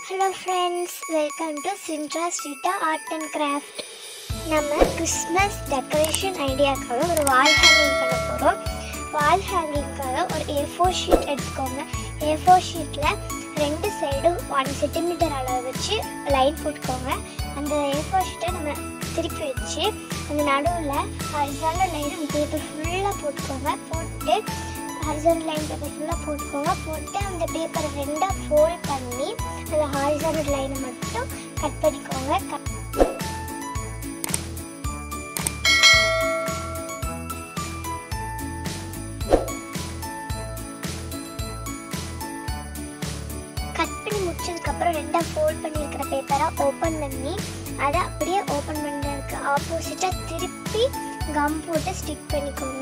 Hello friends welcome to சின்ட்ரா ஸ்ட்ரீட்டா art and craft நம்ம கிறிஸ்மஸ் டெக்கரேஷன் ஐடியாக்காக ஒரு வால் ஹேங்கிங் பண்ண போகிறோம் வால் ஹேங்கிங்காக ஒரு ஏ ஃபோர் ஷீட் எடுத்துக்கோங்க ஏ ஃபோர் ஷீட்டில் ரெண்டு சைடும் ஒன் சென்டிமீட்டர் அளவு வச்சு லைன் போட்டுக்கோங்க அந்த ஏ ஃபோர் ஷீட்டை நம்ம திருப்பி வச்சு அந்த நடுவில் ஹரிசான லைன் பேப்பர் ஃபுல்லாக போட்டுக்கோங்க போட்டு ஹாரிசான்டல் லைன் பேப்பர் ஃபுல்லாக போட்டுக்கோங்க போட்டு அந்த பேப்பரை ரெண்டாக ஃபோல்ட் பண்ணி அந்த ஹாரிசான்டல் லைனை மட்டும் கட் பண்ணிக்கோங்க கட் கட் பண்ணி முடிச்சதுக்கப்புறம் ரெண்டாக ஃபோல்ட் பண்ணியிருக்கிற பேப்பரை ஓப்பன் பண்ணி அதை அப்படியே ஓப்பன் பண்ணுறதுக்கு ஆப்போசிட்டாக திருப்பி கம் போட்டு ஸ்டிக் பண்ணிக்கோங்க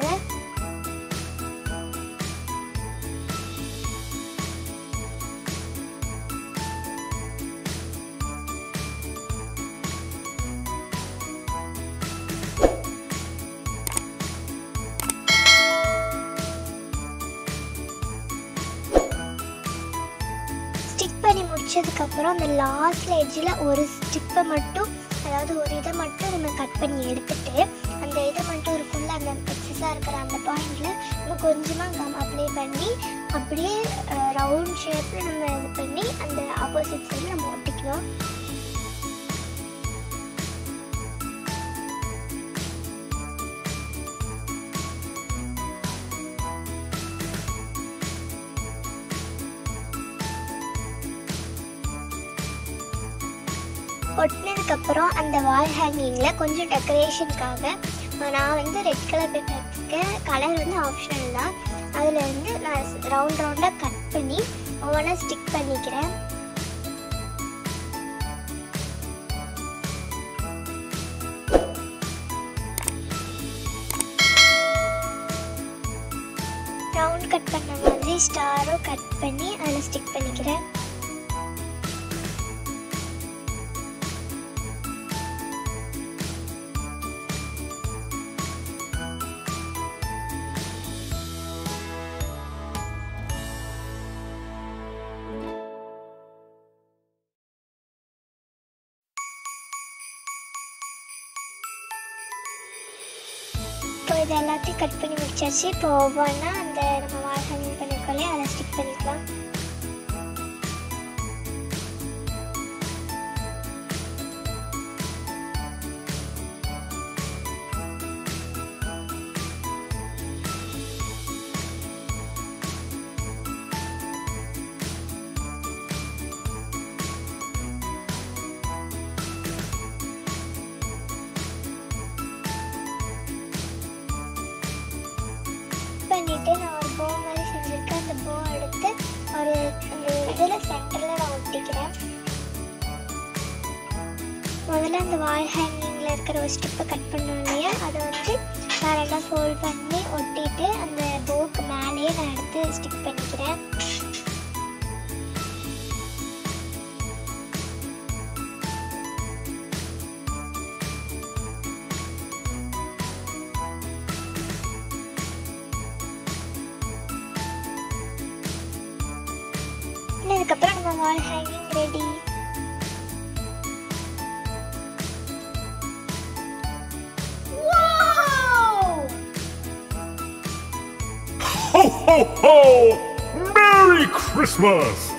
ஸ்டிக் பண்ணி முடிச்சதுக்கப்புறம் அந்த லாஸ்ட்ல எட்ஜில் ஒரு ஸ்டிப்பை மட்டும் அதாவது ஒரு இதை மட்டும் நம்ம கட் பண்ணி எடுத்துட்டு அந்த இதை மட்டும் இருக்கும்ல அந்த எக்ஸஸாக இருக்கிற அந்த பாயிண்ட்ல நம்ம கொஞ்சமாக கம் அப்ளை பண்ணி அப்படியே ரவுண்ட் ஷேப்பில் நம்ம இது பண்ணி அந்த ஆப்போசிட் சைடில் நம்ம ஒட்டிக்கலாம் ஒட்டினதுக்கப்புறம் அந்த வால் ஹேங்கிங்கில் கொஞ்சம் டெக்கரேஷனுக்காக நான் வந்து ரெட் கலர் பேப்பர் எடுத்துருக்கேன் கலர் வந்து ஆப்ஷனல் தான் அதில் வந்து நான் ரவுண்ட் ரவுண்டாக கட் பண்ணி ஒவ்வொன்றா ஸ்டிக் பண்ணிக்கிறேன் ரவுண்ட் கட் பண்ண மாதிரி ஸ்டாரும் கட் பண்ணி அதில் ஸ்டிக் பண்ணிக்கிறேன் இப்போ இது எல்லாத்தையும் கட் பண்ணி முடிச்சாச்சு இப்போ ஒவ்வொன்றா அந்த நம்ம வால் ஹேங்கிங் பண்ணியிருக்கோம் இல்லையா அதை ஸ்டிக் பண்ணிக்கலாம் பண்ணிட்டு நான் ஒரு போ மாதிரி செஞ்சுருக்கேன் அந்த போ எடுத்து ஒரு அந்த இதில் சென்டரில் நான் ஒட்டிக்கிறேன் முதல்ல அந்த வால் ஹேங்கிங்கில் இருக்கிற ஒரு ஸ்டிப்பை கட் பண்ணோம் இல்லையா அதை வந்து நான் ரெண்டாக ஃபோல்ட் பண்ணி ஒட்டிட்டு அந்த போக்கு மேலேயே நான் எடுத்து ஸ்டிக் பண்ணிக்கிறேன் இதுக்கப்புறம் நம்ம wall hanging ready Ho, ho, ho! Merry Christmas!